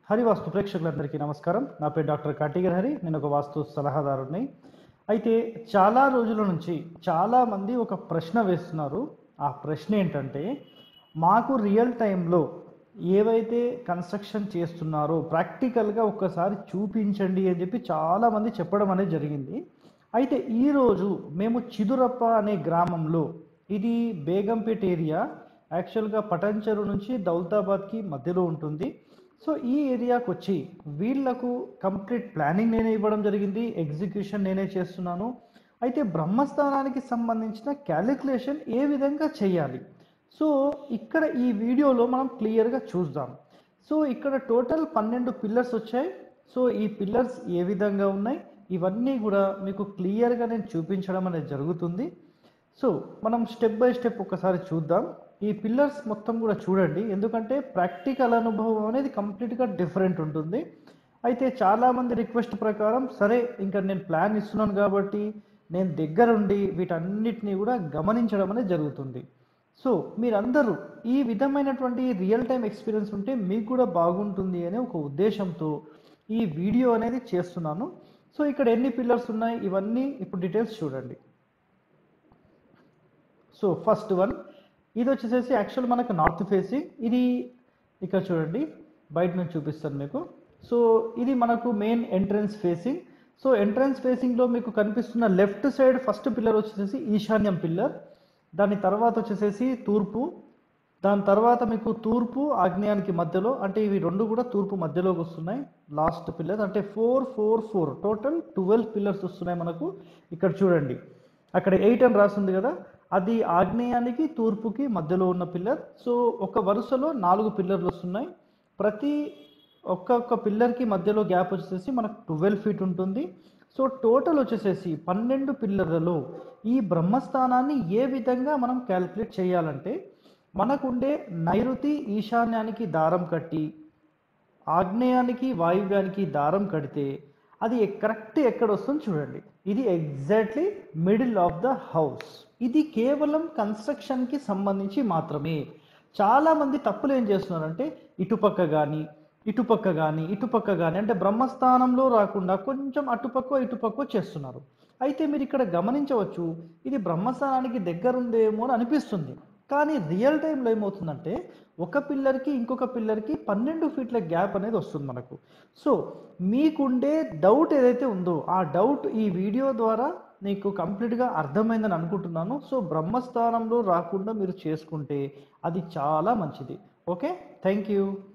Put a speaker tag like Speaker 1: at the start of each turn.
Speaker 1: హరివాస్తు ప్రేక్షకులందరికీ నమస్కారం నా పేరు డాక్టర్ కాటిగర్ హరి నేను ఒక వాస్తు సలహాదారుని అయితే చాలా రోజుల నుంచి చాలామంది ఒక ప్రశ్న వేస్తున్నారు ఆ ప్రశ్న ఏంటంటే మాకు రియల్ టైంలో ఏవైతే కన్స్ట్రక్షన్ చేస్తున్నారో ప్రాక్టికల్గా ఒక్కసారి చూపించండి అని చెప్పి చాలామంది చెప్పడం అనేది జరిగింది అయితే ఈరోజు మేము చిదురప్ప అనే గ్రామంలో ఇది బేగంపేట ఏరియా యాక్చువల్గా పటంచెరు నుంచి దౌలతాబాద్కి మధ్యలో ఉంటుంది సో ఈ ఏరియాకి వచ్చి వీళ్లకు కంప్లీట్ ప్లానింగ్ నేనే ఇవ్వడం జరిగింది ఎగ్జిక్యూషన్ నేనే చేస్తున్నాను అయితే బ్రహ్మస్థానానికి సంబంధించిన క్యాలిక్యులేషన్ ఏ విధంగా చేయాలి సో ఇక్కడ ఈ వీడియోలో మనం క్లియర్గా చూద్దాం సో ఇక్కడ టోటల్ పన్నెండు పిల్లర్స్ వచ్చాయి సో ఈ పిల్లర్స్ ఏ విధంగా ఉన్నాయి ఇవన్నీ కూడా మీకు క్లియర్గా నేను చూపించడం అనేది జరుగుతుంది సో మనం స్టెప్ బై స్టెప్ ఒకసారి చూద్దాం ఈ పిల్లర్స్ మొత్తం కూడా చూడండి ఎందుకంటే ప్రాక్టికల్ అనుభవం అనేది కంప్లీట్గా డిఫరెంట్ ఉంటుంది అయితే చాలామంది రిక్వెస్ట్ ప్రకారం సరే ఇంకా నేను ప్లాన్ ఇస్తున్నాను కాబట్టి నేను దగ్గరుండి వీటన్నిటిని కూడా గమనించడం అనేది జరుగుతుంది సో మీరందరూ ఈ విధమైనటువంటి రియల్ టైం ఎక్స్పీరియన్స్ ఉంటే మీకు కూడా బాగుంటుంది అనే ఒక ఉద్దేశంతో ఈ వీడియో అనేది చేస్తున్నాను సో ఇక్కడ ఎన్ని పిల్లర్స్ ఉన్నాయి ఇవన్నీ ఇప్పుడు డీటెయిల్స్ చూడండి సో ఫస్ట్ వన్ ఇది వచ్చేసేసి యాక్చువల్ మనకు నార్త్ ఫేసింగ్ ఇది ఇక్కడ చూడండి బయట నుంచి చూపిస్తాను మీకు సో ఇది మనకు main entrance facing so entrance ఫేసింగ్లో మీకు కనిపిస్తున్న లెఫ్ట్ సైడ్ ఫస్ట్ పిల్లర్ వచ్చేసేసి ఈశాన్యం పిల్లర్ దాని తర్వాత వచ్చేసేసి తూర్పు దాని తర్వాత మీకు తూర్పు ఆగ్నేయానికి మధ్యలో అంటే ఇవి రెండు కూడా తూర్పు మధ్యలోకి వస్తున్నాయి లాస్ట్ పిల్లర్ అంటే four four four total twelve pillars వస్తున్నాయి మనకు ఇక్కడ చూడండి అక్కడ ఎయిట్ అని రాసింది కదా అది ఆగ్నేయానికి తూర్పుకి మధ్యలో ఉన్న పిల్లర్ సో ఒక వరుసలో నాలుగు పిల్లర్లు వస్తున్నాయి ప్రతి ఒక్కొక్క పిల్లర్కి మధ్యలో గ్యాప్ వచ్చేసి మనకు ట్వెల్వ్ ఫీట్ ఉంటుంది సో టోటల్ వచ్చేసేసి పన్నెండు పిల్లర్లలో ఈ బ్రహ్మస్థానాన్ని ఏ విధంగా మనం క్యాల్కులేట్ చేయాలంటే మనకుండే నైరుతి ఈశాన్యానికి దారం కట్టి ఆగ్నేయానికి వాయువ్యానికి దారం కడితే అది కరెక్ట్ ఎక్కడ వస్తుంది చూడండి ఇది exactly middle of the house ఇది కేవలం కన్స్ట్రక్షన్కి సంబంధించి మాత్రమే చాలామంది తప్పులు ఏం చేస్తున్నారంటే ఇటుపక్క కానీ ఇటుపక్క కానీ ఇటుపక్క కానీ అంటే బ్రహ్మస్థానంలో రాకుండా కొంచెం అటుపక్క ఇటుపక్క చేస్తున్నారు అయితే మీరు ఇక్కడ గమనించవచ్చు ఇది బ్రహ్మస్థానానికి దగ్గరుందేమో అని అనిపిస్తుంది కానీ రియల్ టైంలో ఏమవుతుందంటే ఒక పిల్లర్కి ఇంకొక పిల్లర్కి పన్నెండు ఫీట్ల గ్యాప్ అనేది వస్తుంది మనకు సో మీకుండే డౌట్ ఏదైతే ఉందో ఆ డౌట్ ఈ వీడియో ద్వారా నీకు కంప్లీట్గా అర్థమైందని అనుకుంటున్నాను సో బ్రహ్మస్థానంలో రాకుండా మీరు చేసుకుంటే అది చాలా మంచిది ఓకే థ్యాంక్ యూ